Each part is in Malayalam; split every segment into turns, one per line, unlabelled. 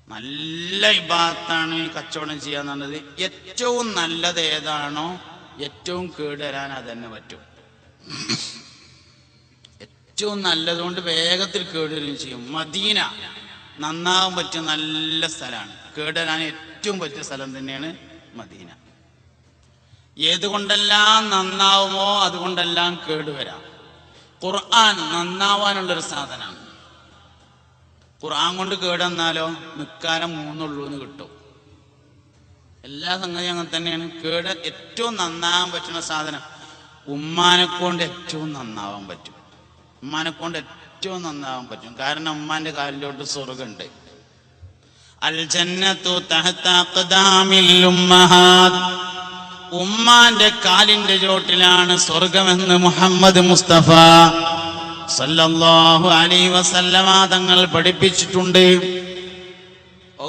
നല്ല ഇബാത്താണ് കച്ചവടം ചെയ്യാന്നുള്ളത് ഏറ്റവും നല്ലത് ഏതാണോ ഏറ്റവും കേടുവരാൻ അതന്നെ പറ്റും ഏറ്റവും നല്ലതുകൊണ്ട് വേഗത്തിൽ കേടുവരികയും ചെയ്യും മദീന നന്നാവാൻ പറ്റിയ നല്ല സ്ഥലമാണ് കേടുവരാൻ ഏറ്റവും പറ്റിയ സ്ഥലം തന്നെയാണ് മദീന ഏതുകൊണ്ടെല്ലാം നന്നാവുമോ അതുകൊണ്ടെല്ലാം കേടുവരാം ഖുർആൻ നന്നാവാനുള്ളൊരു സാധനമാണ് ഖുർആൻ കൊണ്ട് കേടെന്നാലോ നിക്കാരം മൂന്നുള്ളൂ എന്ന് കിട്ടും എല്ലാ സംഗതിയും അങ്ങനെ തന്നെയാണ് കേട് ഏറ്റവും നന്നാവാൻ പറ്റുന്ന സാധനം ഉമ്മാനെ കൊണ്ട് ഏറ്റവും നന്നാവാൻ പറ്റും ഉമ്മാനെ കൊണ്ട് ഏറ്റവും നന്നാവാൻ പറ്റും കാരണം ഉമ്മാന്റെ കാലിലോട്ട് സ്വർഗമുണ്ട് അൽ ജന്നത്തു തഹത്ത അഖ്ദാമിൽ ഉമ്മഹാത്ത് ഉമ്മാന്റെ കാലിന്റെ ചോട്ടിലാണ് സ്വർഗമെന്ന് മുഹമ്മദ് മുസ്തഫ സല്ലല്ലാഹു അലൈഹി വസല്ലമ തങ്ങൾ പഠിപ്പിച്ചിട്ടുണ്ട് ഓ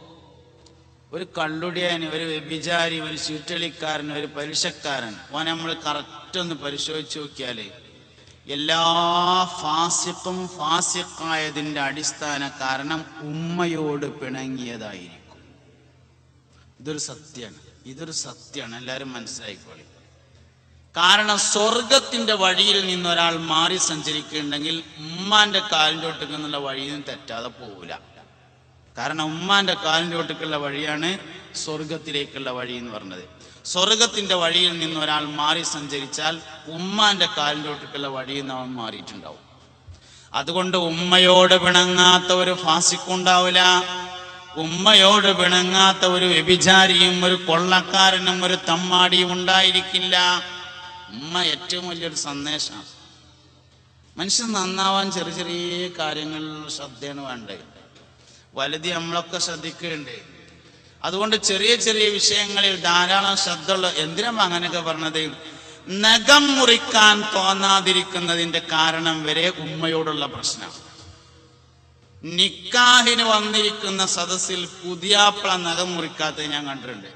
ഒരു കള്ളുടിയൻ ഒരു വ്യഭിചാരി ഒരു ചുറ്റളിക്കാരൻ ഒരു പലിശക്കാരൻ ഓനെ നമ്മൾ കറക്റ്റ് ഒന്ന് പരിശോധിച്ച് നോക്കിയാല് എല്ലാ ഫാസിക്കും ഫാസിക്കായതിന്റെ അടിസ്ഥാന കാരണം ഉമ്മയോട് പിണങ്ങിയതായിരിക്കും ഇതൊരു സത്യമാണ് ഇതൊരു സത്യമാണ് എല്ലാവരും മനസ്സിലായിക്കോളി കാരണം സ്വർഗത്തിന്റെ വഴിയിൽ നിന്ന് ഒരാൾ മാറി സഞ്ചരിക്കുന്നുണ്ടെങ്കിൽ ഉമ്മാന്റെ കാലിൻ്റെ ഒട്ടുക്ക് എന്നുള്ള വഴിയിൽ നിന്ന് തെറ്റാതെ പോവില്ല കാരണം ഉമ്മാന്റെ കാലിൻ്റെ ഒട്ടുക്കുള്ള വഴിയാണ് സ്വർഗത്തിലേക്കുള്ള വഴി എന്ന് പറഞ്ഞത് സ്വർഗത്തിന്റെ വഴിയിൽ നിന്ന് ഒരാൾ മാറി സഞ്ചരിച്ചാൽ ഉമ്മാന്റെ കാലിൻ്റെ ഒട്ടുക്കുള്ള വഴിയിൽ നിന്ന് അവൻ മാറിയിട്ടുണ്ടാവും അതുകൊണ്ട് ഉമ്മയോട് പിണങ്ങാത്ത ഒരു ഫാസിക്കുണ്ടാവില്ല ഉമ്മയോട് പിണങ്ങാത്ത ഒരു വ്യഭിചാരിയും ഒരു കൊള്ളക്കാരനും ഒരു തമ്മാടിയും ഉണ്ടായിരിക്കില്ല ഉമ്മ ഏറ്റവും വലിയൊരു സന്ദേശമാണ് മനുഷ്യൻ നന്നാവാൻ ചെറിയ ചെറിയ കാര്യങ്ങളിൽ ശ്രദ്ധയാണ് വേണ്ടത് വലുതി നമ്മളൊക്കെ ശ്രദ്ധിക്കുന്നുണ്ട് അതുകൊണ്ട് ചെറിയ ചെറിയ വിഷയങ്ങളിൽ ധാരാളം ശ്രദ്ധ ഉള്ള എന്തിനാ അങ്ങനെയൊക്കെ പറഞ്ഞത് നഖം മുറിക്കാൻ തോന്നാതിരിക്കുന്നതിന്റെ കാരണം വരെ ഉമ്മയോടുള്ള പ്രശ്നമാണ് നിക്കാഹിന് വന്നിരിക്കുന്ന സദസ്സിൽ പുതിയാപ്പിള നഖം മുറിക്കാത്തത് ഞാൻ കണ്ടിട്ടുണ്ട്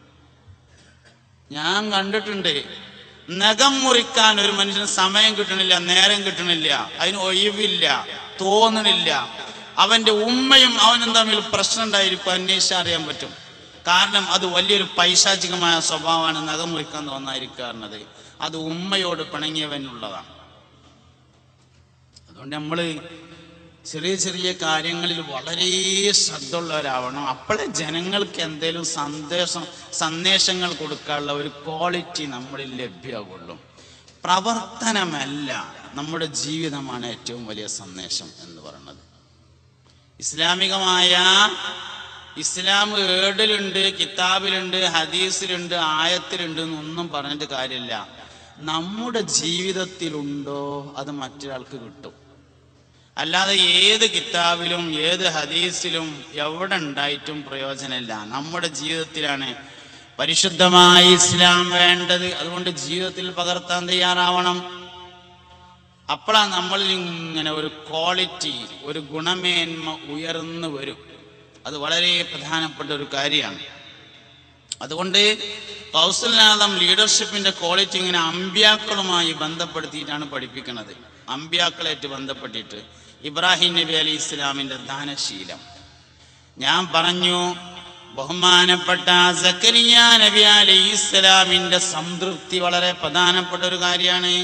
ഞാൻ കണ്ടിട്ടുണ്ട് നഖം മുറിക്കാൻ ഒരു മനുഷ്യന് സമയം കിട്ടണില്ല നേരം കിട്ടണില്ല അതിന് ഒഴിവില്ല തോന്നണില്ല അവന്റെ ഉമ്മയും അവനും തമ്മിൽ പ്രശ്നം ഉണ്ടായിരിക്കും അന്വേഷിച്ചാൽ അറിയാൻ പറ്റും കാരണം അത് വലിയൊരു പൈശാചികമായ സ്വഭാവമാണ് നഖം മുറിക്കാൻ തോന്നാതിരിക്കാറുള്ളത് അത് ഉമ്മയോട് പിണങ്ങിയവനുള്ളതാണ് അതുകൊണ്ട് നമ്മള് ചെറിയ ചെറിയ കാര്യങ്ങളിൽ വളരെ ശ്രദ്ധയുള്ളവരാവണം അപ്പോഴേ ജനങ്ങൾക്ക് എന്തെങ്കിലും സന്ദേശം സന്ദേശങ്ങൾ കൊടുക്കാനുള്ള ഒരു ക്വാളിറ്റി നമ്മളിൽ ലഭ്യമാകുള്ളൂ പ്രവർത്തനമല്ല നമ്മുടെ ജീവിതമാണ് ഏറ്റവും വലിയ സന്ദേശം എന്ന് പറയുന്നത് ഇസ്ലാമികമായ ഇസ്ലാം ഏടിലുണ്ട് കിതാബിലുണ്ട് ഹദീസിലുണ്ട് ആയത്തിലുണ്ട് എന്നൊന്നും പറഞ്ഞിട്ട് കാര്യമില്ല നമ്മുടെ ജീവിതത്തിലുണ്ടോ അത് മറ്റൊരാൾക്ക് കിട്ടും അല്ലാതെ ഏത് കിതാബിലും ഏത് ഹദീസിലും എവിടെ ഉണ്ടായിട്ടും പ്രയോജനമില്ല നമ്മുടെ ജീവിതത്തിലാണ് പരിശുദ്ധമായ ഇസ്ലാം വേണ്ടത് അതുകൊണ്ട് ജീവിതത്തിൽ പകർത്താൻ തയ്യാറാവണം അപ്പോഴാണ് നമ്മളിൽ ഇങ്ങനെ ഒരു ക്വാളിറ്റി ഒരു ഗുണമേന്മ ഉയർന്നു വരും അത് വളരെ പ്രധാനപ്പെട്ട ഒരു കാര്യമാണ് അതുകൊണ്ട് കൗസലാദം ലീഡർഷിപ്പിന്റെ ക്വാളിറ്റി ഇങ്ങനെ അമ്പ്യാക്കളുമായി ബന്ധപ്പെടുത്തിയിട്ടാണ് പഠിപ്പിക്കുന്നത് അമ്പ്യാക്കളായിട്ട് ബന്ധപ്പെട്ടിട്ട് ഇബ്രാഹിം നബി അലി ഇസ്ലാമിന്റെ ദാനശീലം ഞാൻ പറഞ്ഞു ബഹുമാനപ്പെട്ട സക്കരിയ നബി അലി ഇസ്ലാമിന്റെ സംതൃപ്തി വളരെ പ്രധാനപ്പെട്ട ഒരു കാര്യമാണ്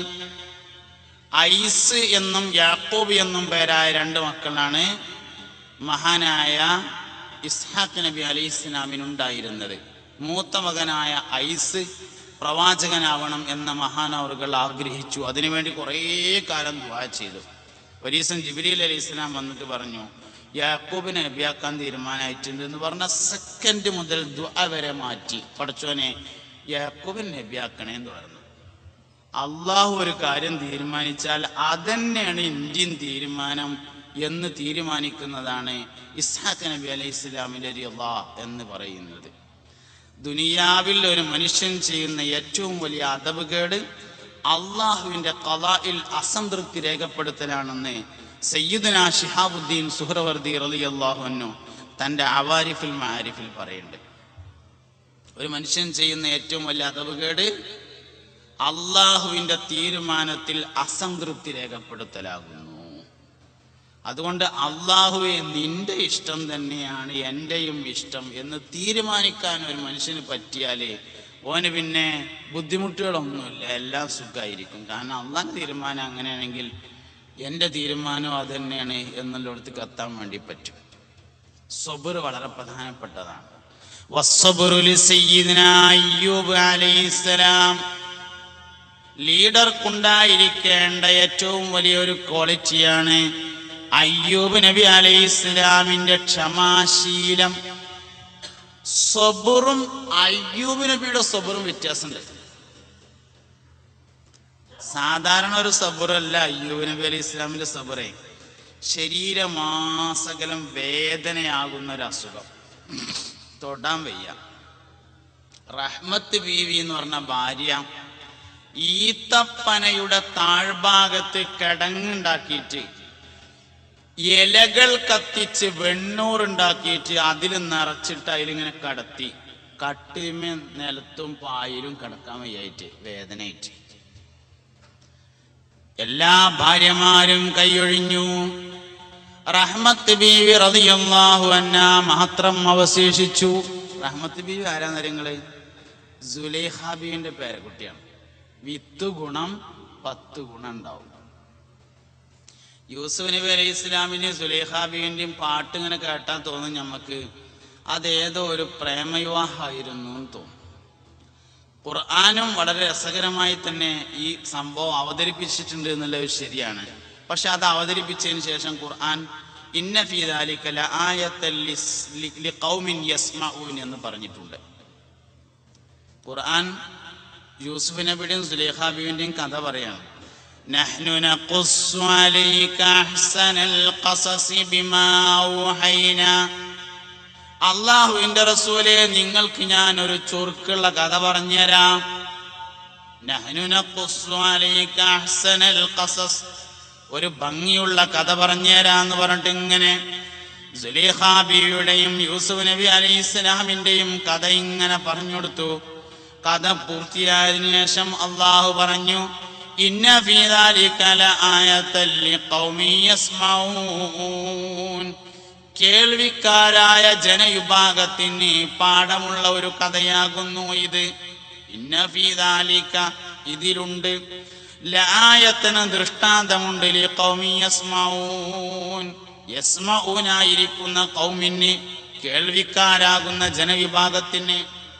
ഐസ് എന്നും യാക്കോബ് എന്നും പേരായ രണ്ട് മക്കളാണ് മഹാനായ ഇസ്ഹാഖ് നബി അലി ഇസ്ലാമിനുണ്ടായിരുന്നത് മൂത്ത മകനായ ഐസ് പ്രവാചകനാവണം എന്ന മഹാനവറുകൾ ആഗ്രഹിച്ചു അതിനുവേണ്ടി കുറേ കാലം ദുആ ചെയ്തു ഒരു ദിവസം ജിബിരിൽ അലി ഇസ്ലാം വന്നിട്ട് പറഞ്ഞു യാക്കൂബിനെ നബിയാക്കാൻ തീരുമാനമായിട്ടുണ്ട് എന്ന് പറഞ്ഞ സെക്കൻഡ് മുതൽ ദുആ വരെ മാറ്റി പഠിച്ചോനെ യാക്കൂബിനെ നബിയാക്കണേ എന്ന് പറഞ്ഞു അള്ളാഹു ഒരു കാര്യം തീരുമാനിച്ചാൽ അതന്നെയാണ് ഇന്ത്യൻ തീരുമാനം എന്ന് തീരുമാനിക്കുന്നതാണ് ഇസ്ഹാഖ് നബി അലൈഹി ഇസ്ലാമിലെ റിളാ എന്ന് പറയുന്നത് ദുനിയാവിൽ ഒരു മനുഷ്യൻ ചെയ്യുന്ന ഏറ്റവും വലിയ അതവുകേട് അള്ളാഹുവിന്റെ കലായിൽ അസംതൃപ്തി രേഖപ്പെടുത്തലാണെന്ന് സയ്യിദുന ഷിഹാബുദ്ദീൻ സുഹ്റവർദി റലി അള്ളാഹുനു തന്റെ അവാരിഫിൽ മാരിഫിൽ പറയുന്നുണ്ട് ഒരു മനുഷ്യൻ ചെയ്യുന്ന ഏറ്റവും വലിയ അതവുകേട് അള്ളാഹുവിന്റെ തീരുമാനത്തിൽ അസംതൃപ്തി രേഖപ്പെടുത്തലാകുന്നു അതുകൊണ്ട് അള്ളാഹുവെ നിന്റെ ഇഷ്ടം തന്നെയാണ് എൻ്റെയും ഇഷ്ടം എന്ന് തീരുമാനിക്കാൻ ഒരു മനുഷ്യന് പറ്റിയാലേ ഓന് പിന്നെ ബുദ്ധിമുട്ടുകളൊന്നുമില്ല എല്ലാം സുഖമായിരിക്കും കാരണം അള്ളാഹ് തീരുമാനം അങ്ങനെയാണെങ്കിൽ എൻ്റെ തീരുമാനം അത് തന്നെയാണ് എന്നുള്ളിടത്തേക്ക് എത്താൻ വേണ്ടി പറ്റും സബർ വളരെ പ്രധാനപ്പെട്ടതാണ് വസ്സബറു ലിസയ്യിദിന അയ്യൂബ് അലൈഹിസ്സലാം ലീഡർക്കുണ്ടായിരിക്കേണ്ട ഏറ്റവും വലിയൊരു ക്വാളിറ്റിയാണ് അയ്യൂബ് നബി അലൈഹി ഇസ്ലാമിന്റെ ക്ഷമാശീലം സബറും അയ്യൂബ് നബിയുടെ സബറും വ്യത്യാസമുണ്ട് സാധാരണ ഒരു സബറല്ല അയ്യൂബ് നബി അലൈഹി ഇസ്ലാമിന്റെ സബറേ ശരീരമാസകലം വേദനയാകുന്ന ഒരു അസുഖം തൊടാൻ വയ്യ റഹ്മത്ത് ബീവി എന്ന് പറഞ്ഞ ഭാര്യ ഈത്തപ്പനയുടെ താഴ്ഭാഗത്ത് കിടങ്ങുണ്ടാക്കിയിട്ട് ഇലകൾ കത്തിച്ച് വെണ്ണൂറുണ്ടാക്കിയിട്ട് അതിൽ നിറച്ചിട്ട് അതിലിങ്ങനെ കടത്തി കട്ടിമേ നിലത്തും പായലും കിടക്കാൻ വയ്യായിട്ട് വേദനയായിട്ട് എല്ലാ ഭാര്യമാരും കൈയൊഴിഞ്ഞു റഹ്മത്ത് ബീവി റളിയല്ലാഹു അന്ന മാത്രം അവശേഷിച്ചു റഹ്മത്ത് ബീവി ആരാ നിങ്ങള് സുലൈഖ ബീവിന്റെ പേരക്കുട്ടിയാണ് വിത്ത് ഗുണം പത്ത് ഗുണം ഉണ്ടാവും യൂസുഫ് നബി അലൈഹി ഇസ്ലാമിന്റെയും സുലൈഖ ബീവിന്റെയും പാട്ട് ഇങ്ങനെ കേട്ടാൽ തോന്നും നമുക്ക് അതേതോ ഒരു പ്രേമവിവാഹമായിരുന്നു എന്ന് തോന്നും ഖുർആാനും വളരെ രസകരമായി തന്നെ ഈ സംഭവം അവതരിപ്പിച്ചിട്ടുണ്ട് എന്നുള്ളത് ശരിയാണ് പക്ഷെ അത് അവതരിപ്പിച്ചതിന് ശേഷം ഖുർആൻ ഇന്ന ഫീദാലിക്കല ആയത്തൗമിൻ യസ്മഊൻ എന്ന് പറഞ്ഞിട്ടുണ്ട് ഖുർആൻ യൂസുഫ് നബിയുടെയും സുലേഖ ബീവിന്റെയും കഥ പറയാണ് نحن نقص عليك أحسن القصص بما أوحينا അള്ളാഹുവിന്റെ റസൂലെ നിങ്ങൾക്ക് ഞാൻ ഒരു ചുരുക്കുള്ള കഥ പറഞ്ഞുതരാം നഹ്നു നഖുസ്സു അലൈക അഹ്സനൽ ഖസസ് ഒരു ഭംഗിയുള്ള കഥ പറഞ്ഞുതരാന്ന് പറഞ്ഞിട്ട് ഇങ്ങനെ സുലൈഖ ബീവിയുടെയും യൂസുഫ് നബി അലൈഹി ഇസ്ലാമിന്റെയും കഥ ഇങ്ങനെ പറഞ്ഞു കൊടുത്തു കഥ പൂർത്തിയായതിനു ശേഷം അള്ളാഹു പറഞ്ഞു ഇന്ന ഫീ ദാലിക ലആയത്തൻ ലിഖൗമി യസ്മഊൻ കേൾവിക്കാരായ ജനവിഭാഗത്തിന് പാഠമുള്ള ഒരു കഥയാകുന്നു ഇത് ഇന്ന ഫീ ദാലിക ഇതിലുണ്ട് ലായത്തിന് ദൃഷ്ടാന്തമുണ്ട് ലിഖൗമി യസ്മഊൻ യസ്മഊനായിരിക്കുന്ന കൗമിന് കേൾവിക്കാരാകുന്ന ജനവിഭാഗത്തിന്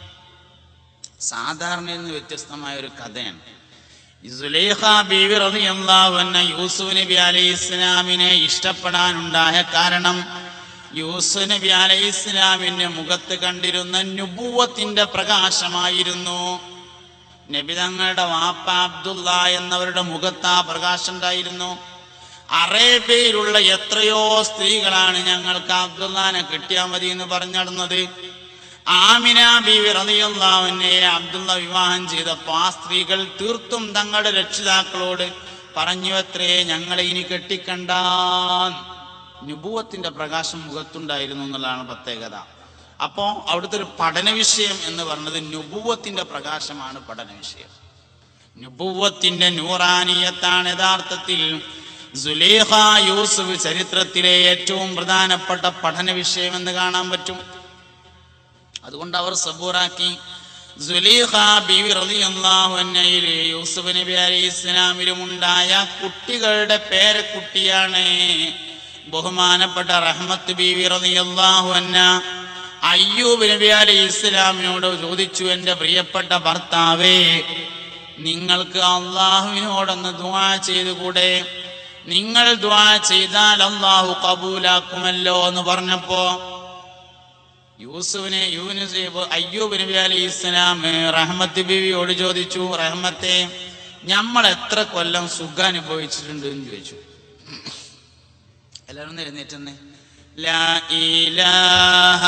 സാധാരണ നിന്ന് വ്യത്യസ്തമായ ഒരു കഥയാണ് ഈ സുലൈഖ ബീവി റളിയല്ലാഹു അൻഹ യൂസുഫ് നബി അലൈഹി ഇസ്ലാമിനെ ഇഷ്ടപ്പെടാനുണ്ടായ കാരണം യൂസുഫ് നബി അലൈഹി ഇസ്ലാമിന്റെ മുഖത്ത് കണ്ടിരുന്ന നുബൂവത്തിന്റെ പ്രകാശമായിരുന്നു നബി തങ്ങളുടെ വാപ്പ അബ്ദുള്ള എന്നവരുടെ മുഖത്ത് ആ പ്രകാശം ഉണ്ടായിരുന്നു അറേബ്യയിലുള്ള എത്രയോ സ്ത്രീകളാണ് ഞങ്ങൾക്ക് അബ്ദുല്ലാനെ കിട്ടിയാൽ മതി എന്ന് പറഞ്ഞിടുന്നത് ആമിന ബീവി റളിയല്ലാഹുവിനെ അബ്ദുള്ള വിവാഹം ചെയ്തപ്പോൾ ആ സ്ത്രീകൾ തീർത്തും തങ്ങളുടെ രക്ഷിതാക്കളോട് പറഞ്ഞു അത്രേ ഞങ്ങളെ ഇനി കെട്ടിക്കണ്ടാൻ നുപൂവത്തിന്റെ പ്രകാശം മുഖത്തുണ്ടായിരുന്നു എന്നുള്ളതാണ് പ്രത്യേകത അപ്പോ അവിടുത്തെ ഒരു പഠന വിഷയം എന്ന് പറഞ്ഞത് നുപൂവത്തിന്റെ പ്രകാശമാണ് പഠന വിഷയം നുപൂവത്തിന്റെ നൂറാനിയത്താണ് യഥാർത്ഥത്തിൽ സുലേഖ യൂസുഫ് ചരിത്രത്തിലെ ഏറ്റവും പ്രധാനപ്പെട്ട പഠന വിഷയം എന്ന് കാണാൻ പറ്റും അതുകൊണ്ട് അവർ സബൂറാക്കി സുലീഖ ബീവി റളിയല്ലാഹു അൻഹയിലെ യൂസുഫ് നബി അലൈഹി ഇസ്ലാമിലും ഉണ്ടായ കുട്ടികളുടെ പേരക്കുട്ടിയാണ് ബഹുമാനപ്പെട്ട റഹ്മത്ത് ബീവി റളിയല്ലാഹു അൻഹ അയ്യൂബ് നബി അലൈഹി ഇസ്ലാമിനോട് ചോദിച്ചു എൻ്റെ പ്രിയപ്പെട്ട ഭർത്താവേ നിങ്ങൾക്ക് അള്ളാഹുവിനോടൊന്ന് ദുആ ചെയ്തുകൂടെ നിങ്ങൾ ദുആ ചെയ്താൽ അള്ളാഹു കബൂലാക്കുമല്ലോ എന്ന് പറഞ്ഞപ്പോ യൂസുഫിനെ യൂനുസ് അയ്യൂബ് നബി അലൈഹി ഇസ്ലാം റഹ്മത്ത് ബിവിയോട് ചോദിച്ചു റഹ്മത്തെ നമ്മൾ എത്ര കൊല്ലം സുഖം അനുഭവിച്ചിട്ടുണ്ട് എന്ന് ചോദിച്ചു എല്ലാവരും ഒന്ന് എഴുന്നേറ്റെന്ന് ലാ ഇലാഹ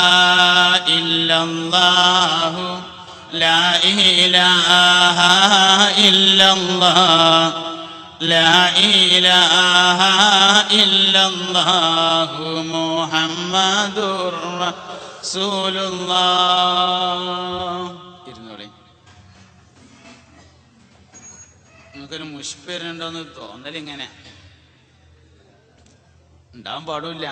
ഇല്ലല്ലാഹു ലാ ഇലാഹ ഇല്ലല്ലാഹ് ലാ ഇലാഹ ഇല്ലല്ലാഹു മുഹമ്മദുർ റസൂലുള്ളാഹ് ഇരുന്നോളി നമുക്കൊരു മുഷ്പരുണ്ടോന്ന് തോന്നലിങ്ങനെ ഉണ്ടാവാൻ പാടില്ല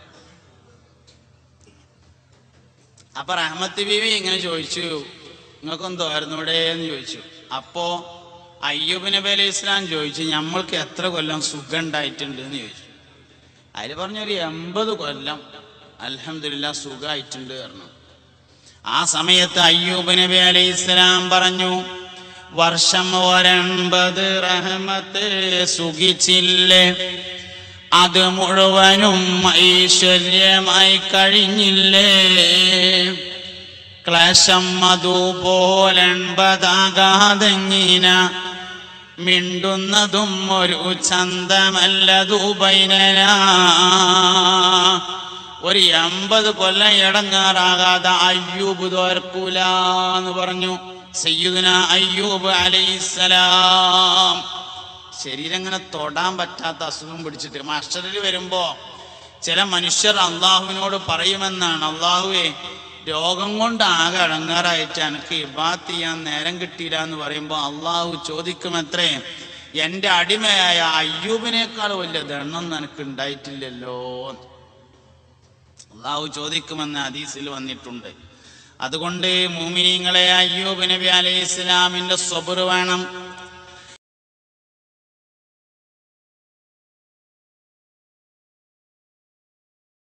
അപ്പൊ റഹ്മത്ത് ബീവി ഇങ്ങനെ ചോദിച്ചു നിങ്ങൾക്കൊന്നും തോരുന്നൂടെ എന്ന് ചോദിച്ചു അപ്പോ അയ്യൂബ് നബി അലൈഹി ഇസ്ലാം ചോദിച്ചു നമ്മൾക്ക് എത്ര കൊല്ലം സുഖം ഉണ്ടായിട്ടുണ്ട് എന്ന് ചോദിച്ചു അതിൽ പറഞ്ഞൊരു എൺപത് കൊല്ലം അൽഹംദുലില്ല സുഖമായിട്ടുണ്ട് പറഞ്ഞു ആ സമയത്ത് അയ്യൂബ് നബി അലൈഹി ഇസ്ലാം പറഞ്ഞു വർഷം ഒരൻപത് റഹ്മത്ത് സുഖിച്ചില്ലേ അത് മുഴുവനും ഐശ്വര്യമായി കഴിഞ്ഞില്ലേ ക്ലേശം അതുപോലെൺപതാകാതെങ്ങിന മിണ്ടുന്നതും ഒരു ചന്തമല്ലതുപൈനന ഒരു എൺപത് കൊല്ലം ഇടങ്ങാറാകാതെ അയ്യൂബ് തോർക്കൂല എന്ന് പറഞ്ഞു സയ്യുദന അയ്യൂബ് അലൈസലാം ശരീരം ഇങ്ങനെ തൊടാൻ പറ്റാത്ത അസുഖം പിടിച്ചിട്ട് മാസ്റ്ററിൽ വരുമ്പോ ചില മനുഷ്യർ അള്ളാഹുവിനോട് പറയുമെന്നാണ് അള്ളാഹുവെ രോഗം കൊണ്ട് ആകെ അടങ്ങാറായിട്ട് എനിക്ക് ഇബാത്ത് ചെയ്യാൻ നേരം കിട്ടിയില്ല എന്ന് പറയുമ്പോൾ അള്ളാഹു ചോദിക്കുമത്രേ എൻ്റെ അടിമയായ അയ്യൂബിനേക്കാൾ വലിയ ദണ്ണം നിനക്ക് ഉണ്ടായിട്ടില്ലല്ലോ അള്ളാഹു ചോദിക്കുമെന്ന് ഹദീസിൽ വന്നിട്ടുണ്ട് അതുകൊണ്ട് മൂമിനീങ്ങളെ അയ്യൂബ് നബി അലൈഹി ഇസ്ലാമിന്റെ സ്വബുർ വേണം